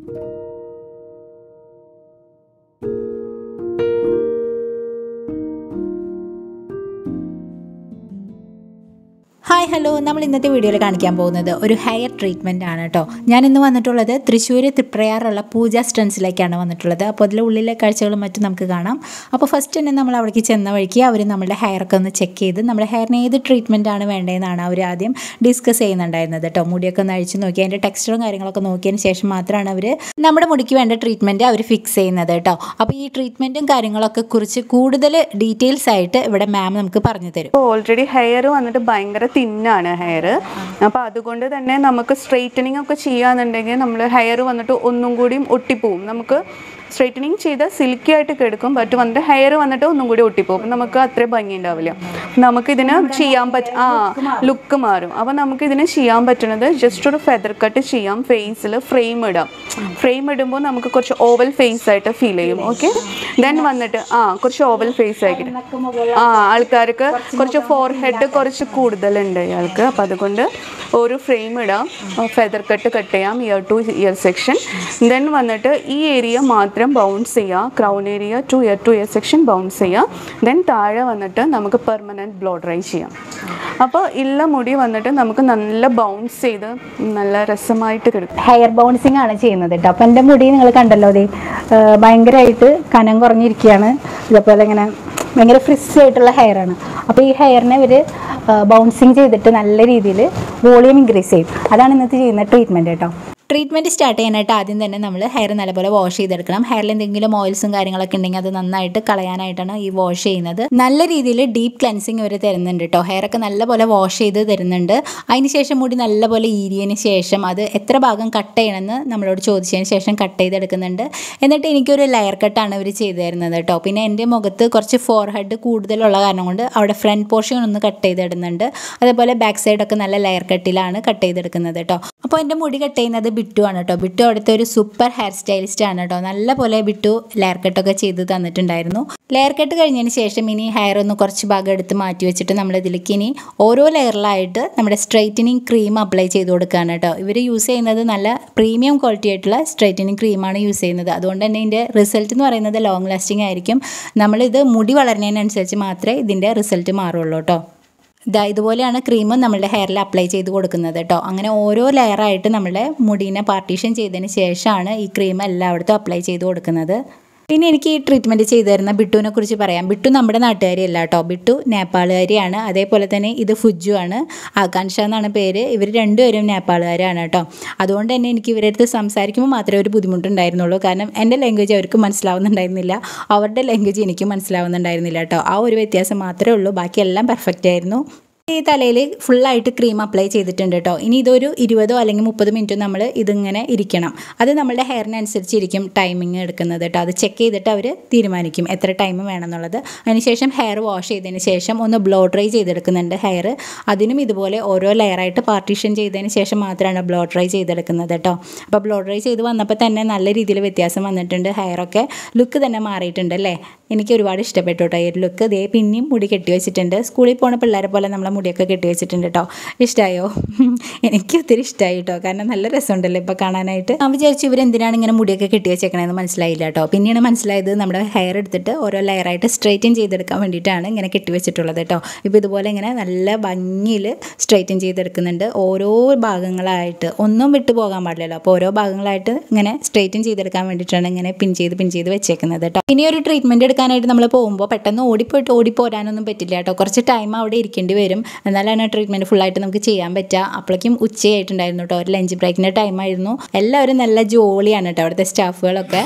Hi hello നമ്മൾ ഇന്നത്തെ വീഡിയോയിൽ കാണിക്കാൻ പോകുന്നത് ഒരു ഹെയർ ട്രീറ്റ്മെൻ്റ് ആണ് കേട്ടോ ഞാൻ ഇന്ന് വന്നിട്ടുള്ളത് തൃശ്ശൂർ തൃപ്രയാറുള്ള പൂജ സ്റ്റൻസിലേക്കാണ് വന്നിട്ടുള്ളത് അപ്പോൾ അതിലെ ഉള്ളിലെ കാഴ്ചകളും മറ്റും നമുക്ക് കാണാം അപ്പോൾ ഫസ്റ്റ് തന്നെ നമ്മൾ അവിടേക്ക് ചെന്ന വഴിക്ക് അവർ നമ്മുടെ ഹെയറൊക്കെ ഒന്ന് ചെക്ക് ചെയ്ത് നമ്മുടെ ഹെയറിന് ഏത് ട്രീറ്റ്മെൻ്റ് ആണ് വേണ്ടതെന്നാണ് അവർ ആദ്യം ഡിസ്കസ് ചെയ്യുന്നുണ്ടായിരുന്നത് കേട്ടോ മുടിയൊക്കെ ഒന്ന് അഴിച്ച് നോക്കി അതിൻ്റെ ടെക്സ്ചറും കാര്യങ്ങളൊക്കെ നോക്കിയതിന് ശേഷം മാത്രമാണ് അവർ നമ്മുടെ മുടിക്ക് വേണ്ട ട്രീറ്റ്മെൻറ്റ് അവർ ഫിക്സ് ചെയ്യുന്നത് കേട്ടോ അപ്പോൾ ഈ ട്രീറ്റ്മെൻറ്റും കാര്യങ്ങളൊക്കെ കുറിച്ച് കൂടുതൽ ഡീറ്റെയിൽസ് ആയിട്ട് ഇവിടെ മാം നമുക്ക് പറഞ്ഞു തരും ഓൾറെഡി ഹെയർ വന്നിട്ട് ഭയങ്കര തിന്നാണ് ഹെയർ അപ്പോൾ അതുകൊണ്ട് തന്നെ നമുക്ക് സ്ട്രെയിറ്റനിങ് ഒക്കെ ചെയ്യാന്നുണ്ടെങ്കിൽ നമ്മൾ ഹെയർ വന്നിട്ട് ഒന്നും കൂടിയും ഒട്ടിപ്പോവും നമുക്ക് സ്ട്രെയിറ്റനിങ് ചെയ്താൽ സിൽക്കി ആയിട്ട് കിടക്കും ബട്ട് വന്നിട്ട് ഹെയർ വന്നിട്ട് ഒന്നും കൂടി ഒട്ടിപ്പോവും അപ്പം നമുക്ക് അത്ര ഭംഗി ഉണ്ടാവില്ല നമുക്ക് ഇതിന് ചെയ്യാൻ പറ്റ ആ ലുക്ക് മാറും അപ്പോൾ നമുക്ക് ഇതിന് ചെയ്യാൻ പറ്റുന്നത് ജസ്റ്റ് ഒരു ഫെദർ കട്ട് ചെയ്യാം ഫേസിൽ ഫ്രെയിം ഇടാം ഫ്രെയിം ഇടുമ്പോൾ നമുക്ക് കുറച്ച് ഓവൽ ഫേസ് ആയിട്ട് ഫീൽ ചെയ്യും ഓക്കെ ദെൻ വന്നിട്ട് ആ കുറച്ച് ഓവൽ ഫേസ് ആയിട്ട് ആ ആൾക്കാർക്ക് കുറച്ച് ഫോർ ഹെഡ് കുറച്ച് കൂടുതലുണ്ട് ഇയാൾക്ക് അപ്പം അതുകൊണ്ട് ഒരു ഫ്രെയിം ഇടാം ഫെദർ കട്ട് കട്ട് ചെയ്യാം ear to ear section then വന്നിട്ട് ഈ ഏരിയ മാത്രം ബൗൺസ് ചെയ്യുക crown area to ear to ear section bounce ചെയ്യുക ദെൻ താഴെ വന്നിട്ട് നമുക്ക് പെർമനൻറ്റ് ബ്ലോ ഡ്രൈ ചെയ്യാം അപ്പോൾ ഇള്ള മുടി വന്നിട്ട് നമുക്ക് നല്ല ബൗൺസ് ചെയ്ത് നല്ല രസമായിട്ട് കിടക്കും ഹെയർ ബൗൺസിങ് ആണ് ചെയ്യുന്നത് കേട്ടോ അപ്പം എൻ്റെ മുടി നിങ്ങൾ കണ്ടല്ലോ അതെ ഭയങ്കരമായിട്ട് കനം കുറഞ്ഞിരിക്കുകയാണ് ഇതേപോലെ ഇങ്ങനെ ഭയങ്കര ഫ്രിസ് ആയിട്ടുള്ള ഹെയർ ആണ് അപ്പോൾ ഈ ഹെയറിനെ ഇവർ ബൗൺസിങ് ചെയ്തിട്ട് നല്ല രീതിയിൽ വോളിയം ഇൻക്രീസ് ചെയ്യും അതാണ് ഇന്നത്തെ ചെയ്യുന്ന ട്രീറ്റ്മെൻറ്റ് കേട്ടോ ട്രീറ്റ്മെൻറ്റ് സ്റ്റാർട്ട് ചെയ്യാനായിട്ട് ആദ്യം തന്നെ നമ്മൾ ഹെയർ നല്ലപോലെ വാഷ് ചെയ്തെടുക്കണം ഹെയറിൽ എന്തെങ്കിലും ഓയിൽസും കാര്യങ്ങളൊക്കെ ഉണ്ടെങ്കിൽ അത് നന്നായിട്ട് കളയാനായിട്ടാണ് ഈ വാഷ് ചെയ്യുന്നത് നല്ല രീതിയിൽ ഡീപ്പ് ക്ലെൻസിങ് ഇവർ തരുന്നുണ്ട് കേട്ടോ ഹെയറൊക്കെ നല്ലപോലെ വാഷ് ചെയ്ത് തരുന്നുണ്ട് അതിന് ശേഷം മുടി നല്ലപോലെ ഈരിയതിന് ശേഷം അത് എത്ര ഭാഗം കട്ട് ചെയ്യണമെന്ന് നമ്മളോട് ചോദിച്ചതിന് ശേഷം കട്ട് ചെയ്തെടുക്കുന്നുണ്ട് എന്നിട്ട് എനിക്കൊരു ലെയർ കട്ടാണ് ഇവർ ചെയ്തു തരുന്നത് കേട്ടോ പിന്നെ എൻ്റെ മുഖത്ത് കുറച്ച് ഫോർ ഹെഡ് കൂടുതലുള്ള കാരണം കൊണ്ട് അവിടെ ഫ്രണ്ട് പോർഷൻ ഒന്ന് കട്ട് ചെയ്തിടുന്നുണ്ട് അതേപോലെ ബാക്ക് സൈഡൊക്കെ നല്ല ലെയർ കട്ടിലാണ് കട്ട് ചെയ്തെടുക്കുന്നത് കേട്ടോ അപ്പോൾ എൻ്റെ മുടി കട്ട് ചെയ്യുന്നത് ബിട്ടു ആണ് കേട്ടോ ബിട്ടു അവിടുത്തെ ഒരു സൂപ്പർ ഹെയർ സ്റ്റൈലിസ്റ്റ് ആണ് കേട്ടോ നല്ല പോലെ ബിട്ടു ലെയർ കട്ടൊക്കെ ചെയ്ത് തന്നിട്ടുണ്ടായിരുന്നു ലെയർ കട്ട് കഴിഞ്ഞതിന് ശേഷം ഇനി ഹെയർ ഒന്ന് കുറച്ച് ഭാഗം എടുത്ത് മാറ്റി വെച്ചിട്ട് നമ്മൾ ഇതിലേക്ക് ഇനി ഓരോ ലെയറിലായിട്ട് നമ്മുടെ സ്ട്രൈറ്റനിങ് ക്രീം അപ്ലൈ ചെയ്ത് കൊടുക്കുകയാണ് കേട്ടോ ഇവർ യൂസ് ചെയ്യുന്നത് നല്ല പ്രീമിയം ക്വാളിറ്റി ആയിട്ടുള്ള സ്ട്രൈറ്റനിങ് ക്രീമാണ് യൂസ് ചെയ്യുന്നത് അതുകൊണ്ട് തന്നെ ഇതിൻ്റെ റിസൾട്ട് എന്ന് പറയുന്നത് ലോങ് ലാസ്റ്റിംഗ് ആയിരിക്കും നമ്മളിത് മുടി വളരുന്നതിനനുസരിച്ച് മാത്രമേ ഇതിൻ്റെ റിസൾട്ട് മാറുള്ളൂ കേട്ടോ ഇതാ ഇതുപോലെയാണ് ക്രീം നമ്മളുടെ ഹെയറിൽ അപ്ലൈ ചെയ്ത് കൊടുക്കുന്നത് കേട്ടോ അങ്ങനെ ഓരോ ലെയറായിട്ട് നമ്മളുടെ മുടീനെ പാർട്ടീഷൻ ചെയ്തതിന് ശേഷമാണ് ഈ ക്രീം എല്ലായിടത്തും അപ്ലൈ ചെയ്ത് കൊടുക്കുന്നത് പിന്നെ എനിക്ക് ഈ ട്രീറ്റ്മെൻറ്റ് ചെയ്തു തരുന്ന ബിട്ടുവിനെ കുറിച്ച് പറയാം ബിട്ടു നമ്മുടെ നാട്ടുകാരിയല്ല കേട്ടോ ബിട്ടു നേപ്പാളുകാരിയാണ് അതേപോലെ തന്നെ ഇത് ഫുജു ആണ് ആകാൻഷ എന്നാണ് പേര് ഇവർ രണ്ടുപേരും നേപ്പാളുകാരാണ് കേട്ടോ അതുകൊണ്ട് തന്നെ എനിക്ക് ഇവരുടെ അടുത്ത് സംസാരിക്കുമ്പോൾ മാത്രമേ ഒരു ബുദ്ധിമുട്ടുണ്ടായിരുന്നുള്ളൂ കാരണം എൻ്റെ ലാംഗ്വേജ് അവർക്ക് മനസ്സിലാവുന്നുണ്ടായിരുന്നില്ല അവരുടെ ലാംഗ്വേജ് എനിക്ക് മനസ്സിലാവുന്നുണ്ടായിരുന്നില്ല കേട്ടോ ആ ഒരു വ്യത്യാസം മാത്രമേ ഉള്ളൂ ബാക്കിയെല്ലാം പെർഫെക്റ്റ് ആയിരുന്നു ഈ തലയിൽ ഫുള്ളായിട്ട് ക്രീം അപ്ലൈ ചെയ്തിട്ടുണ്ട് കേട്ടോ ഇനി ഇതൊരു ഇരുപതോ അല്ലെങ്കിൽ മുപ്പത് മിനിറ്റോ നമ്മൾ ഇതിങ്ങനെ ഇരിക്കണം അത് നമ്മളുടെ ഹെയറിനനുസരിച്ച് ഇരിക്കും ടൈമിങ് എടുക്കുന്നത് കേട്ടോ അത് ചെക്ക് ചെയ്തിട്ട് അവർ തീരുമാനിക്കും എത്ര ടൈം വേണമെന്നുള്ളത് അതിനുശേഷം ഹെയർ വാഷ് ചെയ്തതിന് ശേഷം ഒന്ന് ബ്ലോ ഡ്രൈ ചെയ്തെടുക്കുന്നുണ്ട് ഹെയർ അതിനും ഇതുപോലെ ഓരോ ലെയറായിട്ട് പാർട്ടീഷൻ ചെയ്തതിന് ശേഷം മാത്രമാണ് ബ്ലോ ഡ്രൈ ചെയ്തെടുക്കുന്നത് കേട്ടോ അപ്പോൾ ബ്ലോ ഡ്രൈ ചെയ്ത് വന്നപ്പോൾ തന്നെ നല്ല രീതിയിൽ വ്യത്യാസം വന്നിട്ടുണ്ട് ഹെയറൊക്കെ ലുക്ക് തന്നെ മാറിയിട്ടുണ്ട് അല്ലേ എനിക്ക് ഒരുപാട് ഇഷ്ടപ്പെട്ടു കേട്ടോ ഈ ഒരു ലുക്ക് ദേ പിന്നെയും മുടി കെട്ടി വെച്ചിട്ടുണ്ട് സ്കൂളിൽ പോണ പിള്ളേരെ പോലെ നമ്മളെ മുടിയൊക്കെ കെട്ടി വെച്ചിട്ടുണ്ട് കേട്ടോ ഇഷ്ടമായോ എനിക്ക് ഒത്തിരി ഇഷ്ടമായി കേട്ടോ കാരണം നല്ല രസമുണ്ടല്ലോ ഇപ്പോൾ കാണാനായിട്ട് ഞാൻ വിചാരിച്ചു ഇവരെന്തിനാണ് ഇങ്ങനെ മുടിയൊക്കെ കെട്ടി വെച്ചേക്കണതെന്ന് മനസ്സിലായില്ല കേട്ടോ പിന്നെയാണ് മനസ്സിലായത് നമ്മുടെ ഹെയർ എടുത്തിട്ട് ഓരോ ലെയറായിട്ട് സ്ട്രൈറ്റൻ ചെയ്തെടുക്കാൻ വേണ്ടിയിട്ടാണ് ഇങ്ങനെ കെട്ടി വെച്ചിട്ടുള്ളത് കേട്ടോ ഇപ്പോൾ ഇതുപോലെ ഇങ്ങനെ നല്ല ഭംഗിയിൽ സ്ട്രൈറ്റൻ ചെയ്തെടുക്കുന്നുണ്ട് ഓരോ ഭാഗങ്ങളായിട്ട് ഒന്നും വിട്ടു പോകാൻ പാടില്ലല്ലോ അപ്പോൾ ഓരോ ഭാഗങ്ങളായിട്ട് ഇങ്ങനെ സ്ട്രൈറ്റൻ ചെയ്തെടുക്കാൻ വേണ്ടിയിട്ടാണ് ഇങ്ങനെ പിൻ ചെയ്ത് പിൻ ചെയ്ത് വെച്ചേക്കുന്നത് കേട്ടോ ഇനി ഒരു ട്രീറ്റ്മെൻറ്റ് എടുക്കാനായിട്ട് നമ്മൾ പോകുമ്പോൾ പെട്ടെന്ന് ഓടിപ്പോയിട്ട് ഓടിപ്പോരാനൊന്നും പറ്റില്ല കേട്ടോ കുറച്ച് ടൈം അവിടെ ഇരിക്കേണ്ടി വരും എന്നാലാണ് ട്രീറ്റ്മെൻറ്റ് ഫുള്ളായിട്ട് നമുക്ക് ചെയ്യാൻ പറ്റുക അപ്പോഴേക്കും ഉച്ചയായിട്ടുണ്ടായിരുന്നു കേട്ടോ ഒരു ലഞ്ച് ബ്രേക്കിൻ്റെ ടൈമായിരുന്നു എല്ലാവരും നല്ല ജോളിയാണ് കേട്ടോ അവിടുത്തെ സ്റ്റാഫുകളൊക്കെ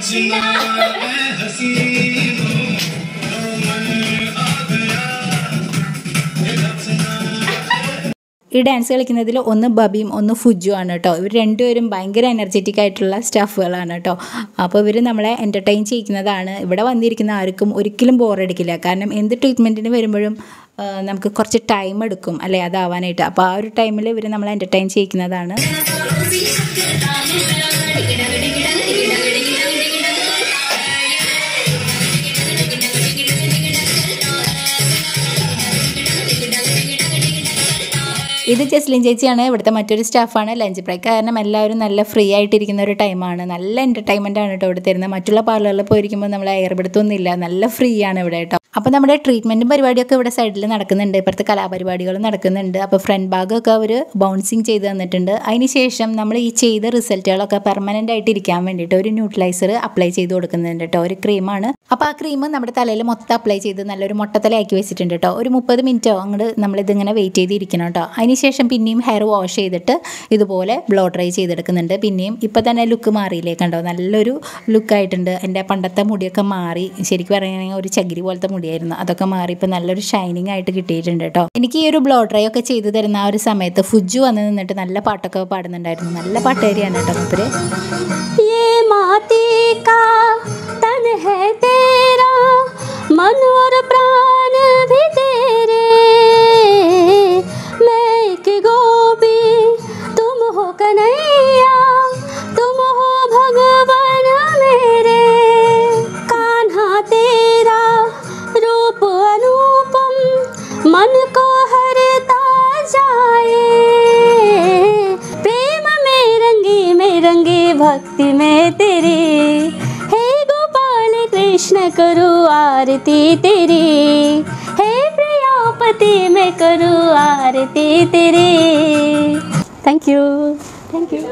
ഈ ഡാൻസ് കളിക്കുന്നതിൽ ഒന്ന് ബബിയും ഒന്ന് ഫുജു ആണ് കേട്ടോ ഇവർ രണ്ടുപേരും ഭയങ്കര എനർജറ്റിക് ആയിട്ടുള്ള സ്റ്റാഫുകളാണ് കേട്ടോ അപ്പോൾ ഇവർ നമ്മളെ എൻ്റർടൈൻ ചെയ്യിക്കുന്നതാണ് ഇവിടെ വന്നിരിക്കുന്ന ആർക്കും ഒരിക്കലും ബോറടിക്കില്ല കാരണം എന്ത് ട്രീറ്റ്മെൻറ്റിന് വരുമ്പോഴും ആ, നമുക്ക് കുറച്ച് ടൈം എടുക്കും അല്ലേ അതാവാനായിട്ട് അപ്പോൾ ആ ഒരു ടൈമിൽ ഇവർ നമ്മളെ എൻ്റർടൈൻ ചെയ്യിക്കുന്നതാണ് ഇത് ജസ്ലിൻ ചേച്ചിയാണ് ഇവിടുത്തെ മറ്റൊരു സ്റ്റാഫാണ് ലഞ്ച് ബ്രേക്ക് കാരണം എല്ലാവരും നല്ല ഫ്രീ ആയിട്ടിരിക്കുന്ന ഒരു ടൈമാണ് നല്ല എൻ്റർടൈൻമെൻ്റ് ആണ് കേട്ടോ ഇവിടെ തരുന്നത് മറ്റുള്ള പാർലറിൽ പോയിരിക്കുമ്പോൾ നമ്മൾ എയർപിടുത്തൊന്നുമില്ല നല്ല ഫ്രീ ആണ് ഇവിടെ കേട്ടോ അപ്പോൾ നമ്മുടെ ട്രീറ്റ്മെൻറ്റും പരിപാടിയൊക്കെ ഇവിടെ സൈഡിൽ നടക്കുന്നുണ്ട് ഇപ്പുറത്തെ കലാപരിപാടികളും നടക്കുന്നുണ്ട് അപ്പോൾ ഫ്രണ്ട് ഭാഗമൊക്കെ അവർ ബൗൺസിങ് ചെയ്ത് തന്നിട്ടുണ്ട് അതിന് ശേഷം നമ്മൾ ഈ ചെയ്ത റിസൾട്ടുകളൊക്കെ പെർമനൻ്റ് ആയിട്ട് ഇരിക്കാൻ വേണ്ടിയിട്ട് ഒരു ന്യൂട്രലൈസർ അപ്ലൈ ചെയ്ത് കൊടുക്കുന്നുണ്ട് കേട്ടോ ഒരു ക്രീമാണ് അപ്പോൾ ആ ക്രീം നമ്മുടെ തലയിൽ മൊത്തം അപ്ലൈ ചെയ്ത് നല്ലൊരു മുട്ടത്തലയാക്കി വെച്ചിട്ടുണ്ട് കേട്ടോ ഒരു മുപ്പത് മിനിറ്റോ അങ്ങോട്ട് നമ്മളിതിങ്ങനെ വെയിറ്റ് ചെയ്തിരിക്കണം കേട്ടോ അതിനുശേഷം പിന്നെയും ഹെയർ വാഷ് ചെയ്തിട്ട് ഇതുപോലെ ബ്ലോ ഡ്രൈ ചെയ്തെടുക്കുന്നുണ്ട് പിന്നെയും ഇപ്പോൾ തന്നെ ലുക്ക് മാറിയില്ലേ കണ്ടോ നല്ലൊരു ലുക്കായിട്ടുണ്ട് എൻ്റെ പണ്ടത്തെ മുടിയൊക്കെ മാറി ശരിക്കും പറയുകയാണെങ്കിൽ ഒരു ചകിരി പോലത്തെ മുടിയായിരുന്നു അതൊക്കെ മാറി ഇപ്പോൾ നല്ലൊരു ഷൈനിങ് ആയിട്ട് കിട്ടിയിട്ടുണ്ട് കേട്ടോ എനിക്ക് ഈ ഒരു ബ്ലോ ഡ്രൈ ഒക്കെ ചെയ്ത് തരുന്ന ആ ഒരു സമയത്ത് ഫുജു വന്ന് നിന്നിട്ട് നല്ല പാട്ടൊക്കെ പാടുന്നുണ്ടായിരുന്നു നല്ല പാട്ടുകാരിയാണ് കേട്ടോ മൂപ്പര് ये माटी का तन है तेरा मन और प्राण भी तेरे मैं एक गोपी तुम हो कन्हैया तुम हो भगवान मेरे कान्हा तेरा रूप अनुपम मन को हरता जाए प्रेम में रंगी में रंगी भक्ति में तेरी हे गोपाल कृष्ण करो आरती तेरी हे प्रियापति मैं करूँ आरती तेरी थैंक यू थैंक यू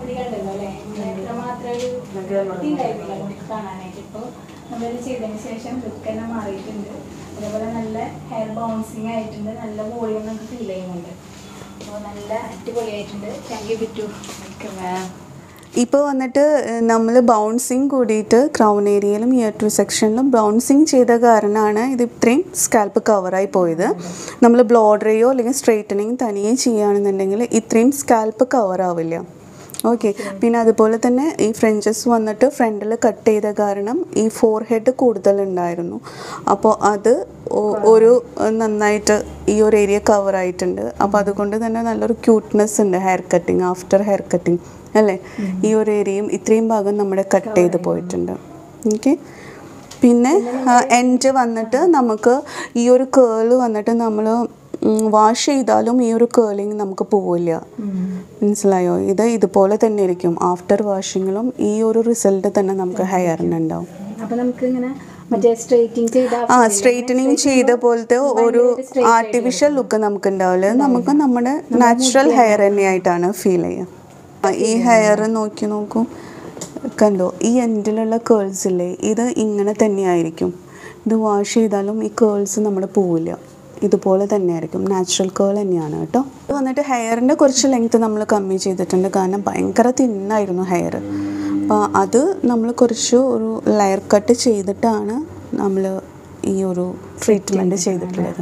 നമ്മളത് ചെയ്തതിന് ശേഷം ലുക്ക് തന്നെ മാറിയിട്ടുണ്ട് അതേപോലെ നല്ല ഹെയർ ബൗൺസിങ് ആയിട്ടുണ്ട് നല്ല വോളിയം നമുക്ക് ഫീൽ ചെയ്യുന്നുണ്ട് അപ്പോൾ നല്ല അടിപൊളിയായിട്ടുണ്ട് താങ്ക് യു ബിറ്റു ഇപ്പോൾ വന്നിട്ട് നമ്മൾ ബൗൺസിങ് കൂടിയിട്ട് ക്രൗൺ ഏരിയയിലും ഇയർ ടു സെക്ഷനിലും ബൗൺസിങ് ചെയ്ത കാരണമാണ് ഇത് ഇത്രയും സ്കാൽപ്പ് കവറായി പോയത് നമ്മൾ ബ്ലോ ഡ്രൈയോ അല്ലെങ്കിൽ സ്ട്രെയിറ്റനിങ് തനിയെ ചെയ്യുകയാണെന്നുണ്ടെങ്കിൽ ഇത്രയും സ്കാൽപ്പ് കവറാവില്ല ഓക്കെ പിന്നെ അതുപോലെ തന്നെ ഈ ഫ്രഞ്ചസ് വന്നിട്ട് ഫ്രണ്ടിൽ കട്ട് ചെയ്ത കാരണം ഈ ഫോർ ഹെഡ് കൂടുതലുണ്ടായിരുന്നു അപ്പോൾ അത് ഒ- ഒരു ഏഹ്, നന്നായിട്ട് ഈ ഒരു ഏരിയ കവർ ആയിട്ടുണ്ട് അപ്പോൾ അതുകൊണ്ട് തന്നെ നല്ലൊരു ക്യൂട്ട്നെസ് ഉണ്ട് hair cutting after hair cutting അല്ലേ ഈ ഒരു ഏരിയയും ഇത്രയും ഭാഗം നമ്മുടെ കട്ട് ചെയ്ത് പോയിട്ടുണ്ട് ഓക്കെ പിന്നെ എൻഡ് വന്നിട്ട് നമുക്ക് ഈ ഒരു കേള് വന്നിട്ട് നമ്മൾ വാഷ് ചെയ്താലും ഈ ഒരു കേളിങ് നമുക്ക് പോവില്ല മനസ്സിലായോ ഇത് ഇതുപോലെ തന്നെ ഇരിക്കും ആഫ്റ്റർ വാഷിങ്ങിലും ഈ ഒരു റിസൾട്ട് തന്നെ നമുക്ക് ഹെയറിനുണ്ടാവും അപ്പോൾ നമുക്ക് ഇങ്ങനെ മറ്റേ സ്ട്രൈറ്റിങ് ചെയ്ത ആ സ്ട്രെയിറ്റനിങ് ചെയ്ത പോലത്തെ ഒരു ആർട്ടിഫിഷ്യൽ ലുക്ക് നമുക്ക് ഉണ്ടാവില്ല നമുക്ക് നമ്മുടെ നാച്ചുറൽ ഹെയർ തന്നെയായിട്ടാണ് ഫീൽ ചെയ്യുക ആ, ഈ ഹെയർ നോക്കി നോക്കൂ കണ്ടോ ഈ എൻഡിലുള്ള കേൾസ് ഇല്ലേ ഇത് ഇങ്ങനെ തന്നെയായിരിക്കും ഇത് വാഷ് ചെയ്താലും ഈ കേൾസ് നമ്മുടെ പോവില്ല ഇതുപോലെ തന്നെയായിരിക്കും നാച്ചുറൽ കേൾ തന്നെയാണ് കേട്ടോ ഇത് വന്നിട്ട് ഹെയറിൻ്റെ കുറച്ച് ലെങ്ത് നമ്മൾ കമ്മി ചെയ്തിട്ടുണ്ട് കാരണം ഭയങ്കര തിന്നായിരുന്നു ഹെയർ അപ്പോൾ അത് നമ്മൾ കുറച്ച് ഒരു ലെയർ കട്ട് ചെയ്തിട്ടാണ് നമ്മൾ ഈ ഒരു ട്രീറ്റ്മെൻറ്റ് ചെയ്തിട്ടുള്ളത്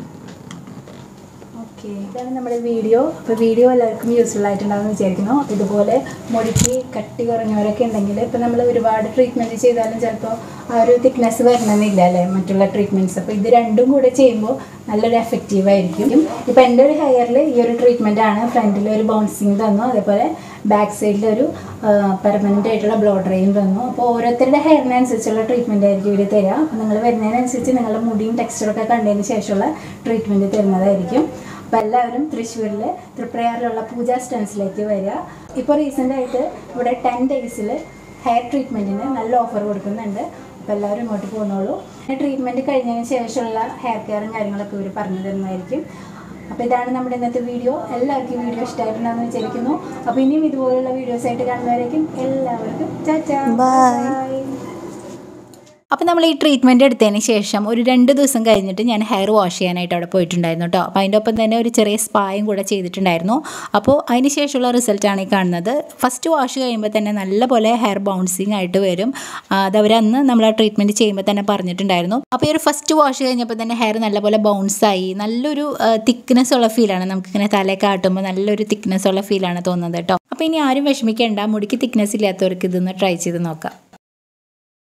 ഓക്കെ ഇതാണ് നമ്മുടെ വീഡിയോ അപ്പോൾ വീഡിയോ എല്ലാവർക്കും യൂസ്ഫുൾ ആയിട്ടുണ്ടാകുമെന്ന് വിചാരിക്കുന്നു ഇതുപോലെ മുടിക്ക് കട്ടി കുറഞ്ഞവരൊക്കെ ഉണ്ടെങ്കിൽ ഇപ്പോൾ നമ്മൾ ഒരുപാട് ട്രീറ്റ്മെൻറ്റ് ചെയ്താലും ചിലപ്പോൾ ആ ഒരു തിക്നെസ് വരണമെന്നില്ല അല്ലേ മറ്റുള്ള ട്രീറ്റ്മെൻറ്റ്സ് അപ്പോൾ ഇത് രണ്ടും കൂടെ ചെയ്യുമ്പോൾ നല്ലൊരു എഫക്റ്റീവ് ആയിരിക്കും ഇപ്പോൾ എൻ്റെ ഒരു ഹെയറിൽ ഈ ഒരു ട്രീറ്റ്മെൻ്റ് ആണ് ഫ്രണ്ടിൽ ഒരു ബൗൺസിങ് തന്നു അതേപോലെ ബാക്ക് സൈഡിൽ ഒരു പെർമനൻ്റ് ആയിട്ടുള്ള ബ്ലോ ഡ്രൈയും തന്നു അപ്പോൾ ഓരോരുത്തരുടെ ഹെയറിനനുസരിച്ചുള്ള ട്രീറ്റ്മെൻ്റ് ആയിരിക്കും ഇവർ തരിക അപ്പോൾ നിങ്ങൾ വരുന്നതിനനുസരിച്ച് നിങ്ങളുടെ മുടിയും ടെക്സ്ചറൊക്കെ കണ്ടതിന് ശേഷമുള്ള ട്രീറ്റ്മെൻറ്റ് തരുന്നതായിരിക്കും അപ്പോൾ എല്ലാവരും തൃശ്ശൂരിൽ തൃപ്രയാറിലുള്ള പൂജ സ്റ്റൻസിലേക്ക് വരിക ഇപ്പോൾ റീസെൻ്റ് ആയിട്ട് ഇവിടെ ടെൻ ഡേയ്സിൽ ഹെയർ ട്രീറ്റ്മെൻറ്റിന് നല്ല ഓഫർ കൊടുക്കുന്നുണ്ട് അപ്പോൾ എല്ലാവരും ഇങ്ങോട്ട് പോകുന്നോളൂ ട്രീറ്റ്മെൻറ്റ് കഴിഞ്ഞതിന് ശേഷമുള്ള ഹെയർ കെയറും കാര്യങ്ങളൊക്കെ ഇവർ പറഞ്ഞു തരുന്നതായിരിക്കും അപ്പോൾ ഇതാണ് നമ്മുടെ ഇന്നത്തെ വീഡിയോ എല്ലാവർക്കും ഈ വീഡിയോ ഇഷ്ടമായിട്ടുണ്ടെന്ന് വിചാരിക്കുന്നു അപ്പോൾ ഇനിയും ഇതുപോലുള്ള വീഡിയോസ് ആയിട്ട് കാണുന്നവരേക്കും എല്ലാവർക്കും ചാച്ചാ Bye. അപ്പോൾ നമ്മൾ ഈ ട്രീറ്റ്മെൻറ്റ് എടുത്തതിന് ശേഷം ഒരു രണ്ട് ദിവസം കഴിഞ്ഞിട്ട് ഞാൻ ഹെയർ വാഷ് ചെയ്യാനായിട്ട് അവിടെ പോയിട്ടുണ്ടായിരുന്നു കേട്ടോ അപ്പോൾ അതിൻ്റെ ഒപ്പം തന്നെ ഒരു ചെറിയ സ്പായും കൂടെ ചെയ്തിട്ടുണ്ടായിരുന്നു അപ്പോൾ അതിന് ശേഷമുള്ള റിസൾട്ടാണ് ഈ കാണുന്നത് ഫസ്റ്റ് വാഷ് കഴിയുമ്പോൾ തന്നെ നല്ലപോലെ ഹെയർ ബൗൺസിങ് ആയിട്ട് വരും ആ, അത് അവർ അന്ന് നമ്മൾ ആ ട്രീറ്റ്മെൻറ്റ് ചെയ്യുമ്പോൾ തന്നെ പറഞ്ഞിട്ടുണ്ടായിരുന്നു അപ്പോൾ ഈ ഒരു ഫസ്റ്റ് വാഷ് കഴിഞ്ഞപ്പോൾ തന്നെ ഹെയർ നല്ലപോലെ ബൗൺസ് ആയി നല്ലൊരു തിക്നെസ് ഉള്ള ഫീലാണ് നമുക്കിങ്ങനെ തലയൊക്കെ ആട്ടുമ്പോൾ നല്ലൊരു തിക്നെസ് ഉള്ള ഫീലാണ് തോന്നുന്നത് കേട്ടോ അപ്പോൾ ഇനി ആരും വിഷമിക്കേണ്ട മുടിക്ക് തിക്നെസ് ഇല്ലാത്തവർക്ക് ഇതൊന്ന് ട്രൈ ചെയ്ത് നോക്കാം